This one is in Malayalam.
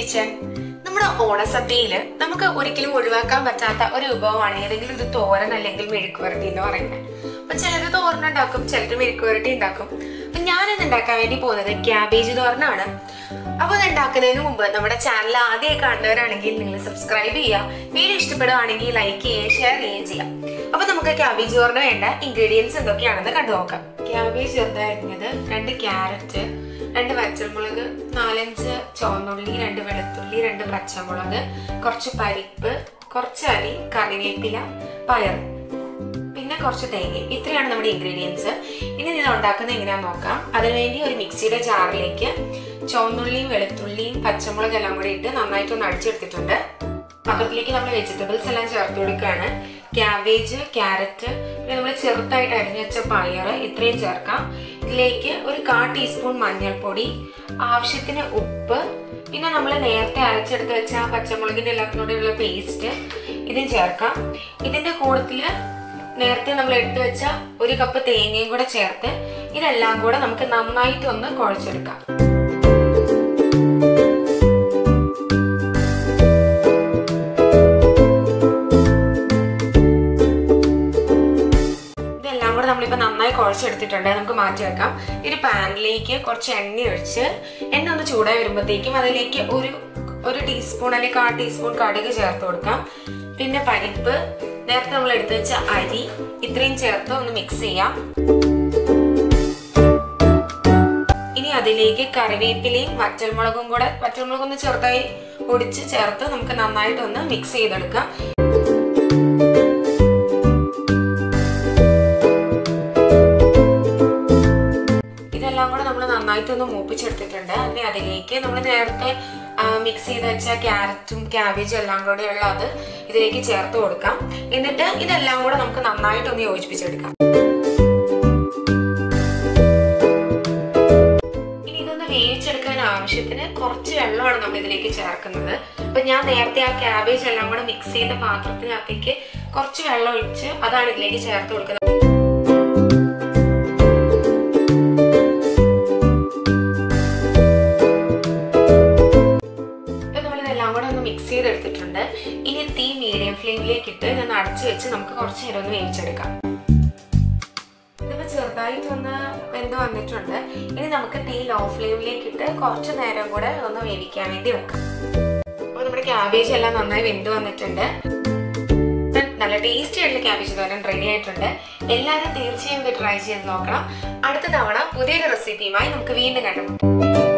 കിച്ചൺ നമ്മുടെ ഓണസദ്യയിൽ നമുക്ക് ഒരിക്കലും ഒഴിവാക്കാൻ പറ്റാത്ത ഒരു വിഭവമാണ് ഏതെങ്കിലും ഒരു തോരൻ അല്ലെങ്കിൽ മെഴുക്കുവരട്ടി എന്ന് പറയുന്നത് അപ്പൊ ചിലർ തോരൻ ഉണ്ടാക്കും ചിലർ മെഴുക്കുവരട്ടി ഉണ്ടാക്കും അപ്പൊ ഞാനിന്ന് ഉണ്ടാക്കാൻ വേണ്ടി പോകുന്നത് ക്യാബേജ് തോരനാണ് അപ്പൊ അത് ഉണ്ടാക്കുന്നതിന് മുമ്പ് നമ്മുടെ ചാനൽ ആദ്യമായി കാണുന്നവരാണെങ്കിൽ നിങ്ങൾ സബ്സ്ക്രൈബ് ചെയ്യുക വീഡിയോ ഇഷ്ടപ്പെടുവാണെങ്കിൽ ലൈക്ക് ചെയ്യുകയും ഷെയർ ചെയ്യുകയും ചെയ്യാം അപ്പൊ നമുക്ക് ക്യാബേജ് തോരന് വേണ്ട ഇൻഗ്രീഡിയൻസ് എന്തൊക്കെയാണെന്ന് കണ്ടു നോക്കാം ക്യാബേജ് ചെറുതായിരുന്നത് രണ്ട് ക്യാരറ്റ് രണ്ട് പച്ചമുളക് നാലഞ്ച് ചുവന്നുള്ളി രണ്ട് വെളുത്തുള്ളി രണ്ട് പച്ചമുളക് കുറച്ച് പരിപ്പ് കുറച്ച് അരി കറിവേപ്പില പയർ പിന്നെ കുറച്ച് തേങ്ങ ഇത്രയാണ് നമ്മുടെ ഇൻഗ്രീഡിയൻസ് ഇനി ഇത് ഉണ്ടാക്കുന്നത് എങ്ങനെയാണെന്ന് നോക്കാം അതിനുവേണ്ടി ഒരു മിക്സിയുടെ ജാറിലേക്ക് ചുവന്നുള്ളിയും വെളുത്തുള്ളിയും പച്ചമുളക് എല്ലാം കൂടി ഇട്ട് നന്നായിട്ടൊന്ന് അടിച്ചെടുത്തിട്ടുണ്ട് പാത്രത്തിലേക്ക് നമ്മൾ വെജിറ്റബിൾസ് എല്ലാം ചേർത്ത് കൊടുക്കുകയാണ് ക്യാബേജ് ക്യാരറ്റ് പിന്നെ നമ്മൾ ചെറുതായിട്ട് അരിഞ്ഞു വെച്ച പയർ ഇത്രയും ചേർക്കാം ഇതിലേക്ക് ഒരു കാ ടീസ്പൂൺ മഞ്ഞൾപ്പൊടി ആവശ്യത്തിന് ഉപ്പ് പിന്നെ നമ്മൾ നേരത്തെ അരച്ചെടുത്ത് വെച്ച ആ പച്ചമുളകിൻ്റെ എല്ലാം കൂടെയുള്ള പേസ്റ്റ് ഇതും ചേർക്കാം ഇതിൻ്റെ കൂട്ടത്തിൽ നേരത്തെ നമ്മൾ എടുത്തു വെച്ച ഒരു കപ്പ് തേങ്ങയും കൂടെ ചേർത്ത് ഇതെല്ലാം കൂടെ നമുക്ക് നന്നായിട്ട് ഒന്ന് കുഴച്ചെടുക്കാം ഇതെല്ലാം കൂടെ നമ്മളിപ്പോൾ നന്നായി കുഴച്ചെടുത്തിട്ടുണ്ട് നമുക്ക് മാറ്റി വെക്കാം ഒരു പാനിലേക്ക് കുറച്ച് എണ്ണ ഒഴിച്ച് എണ്ണ ഒന്ന് ചൂടായി വരുമ്പോഴത്തേക്കും അതിലേക്ക് ഒരു ഒരു ടീസ്പൂൺ അല്ലെങ്കിൽ കാ ടീസ്പൂൺ കടുക് ചേർത്ത് കൊടുക്കാം പിന്നെ പരിപ്പ് നേരത്തെ നമ്മൾ എടുത്തു വെച്ച അരി ഇത്രയും ചേർത്ത് ഒന്ന് മിക്സ് ചെയ്യാം ഇനി അതിലേക്ക് കറിവേപ്പിലയും വറ്റൽമുളകും കൂടെ വറ്റൽമുളകും ഒന്ന് ചെറുതായി ഒടിച്ച് ചേർത്ത് നമുക്ക് നന്നായിട്ടൊന്ന് മിക്സ് ചെയ്തെടുക്കാം ഇതെല്ലാം കൂടെ നമ്മൾ നന്നായിട്ടൊന്ന് മൂപ്പിച്ചെടുത്തിട്ടുണ്ട് ഇനി അതിലേക്ക് നമ്മൾ നേരത്തെ മിക്സ് ചെയ്ത് വെച്ച ക്യാരറ്റും ക്യാബേജും എല്ലാം കൂടെ ഉള്ള അത് ഇതിലേക്ക് ചേർത്ത് കൊടുക്കാം എന്നിട്ട് ഇതെല്ലാം കൂടെ നമുക്ക് നന്നായിട്ടൊന്ന് യോജിപ്പിച്ചെടുക്കാം ഇനി ഇതൊന്ന് വേവിച്ചെടുക്കാൻ ആവശ്യത്തിന് കുറച്ച് വെള്ളമാണ് നമ്മൾ ഇതിലേക്ക് ചേർക്കുന്നത് അപ്പൊ ഞാൻ നേരത്തെ ആ ക്യാബേജ് എല്ലാം കൂടെ മിക്സ് ചെയ്ത പാത്രത്തിനകത്തേക്ക് കുറച്ച് വെള്ളം ഒഴിച്ച് അതാണ് ഇതിലേക്ക് ചേർത്ത് കൊടുക്കുന്നത് ഇപ്പൊ നമ്മളിതെല്ലാം കൂടെ ഒന്ന് മിക്സ് ചെയ്തെടുത്തിട്ടുണ്ട് ഇനി തീ മീഡിയം ഫ്ലെയിമിലേക്ക് ഇട്ട് ഇതൊന്ന് അടച്ചു വെച്ച് നമുക്ക് കുറച്ച് നേരം ഒന്ന് വേവിച്ചെടുക്കാം ഇതിപ്പോ ചെറുതായിട്ടൊന്ന് വെന്ത് വന്നിട്ടുണ്ട് ഇനി നമുക്ക് തീ ലോ ഫ്ലെയിമിലേക്ക് ഇട്ട് കുറച്ച് നേരം കൂടെ ഒന്ന് വേവിക്കാൻ വേണ്ടി വെക്കാം അപ്പൊ നമ്മുടെ ക്യാബേജ് എല്ലാം നന്നായി വെന്ത് വന്നിട്ടുണ്ട് നല്ല ടേസ്റ്റി ആയിട്ടുള്ള ക്യാബേജ് തോരൻ റെഡി ആയിട്ടുണ്ട് എല്ലാവരും തീർച്ചയായും ഇത് ട്രൈ ചെയ്ത് നോക്കണം അടുത്ത തവണ പുതിയൊരു റെസിപ്പിയുമായി നമുക്ക് വീണ്ടും കണ്ടുമുട്ടാം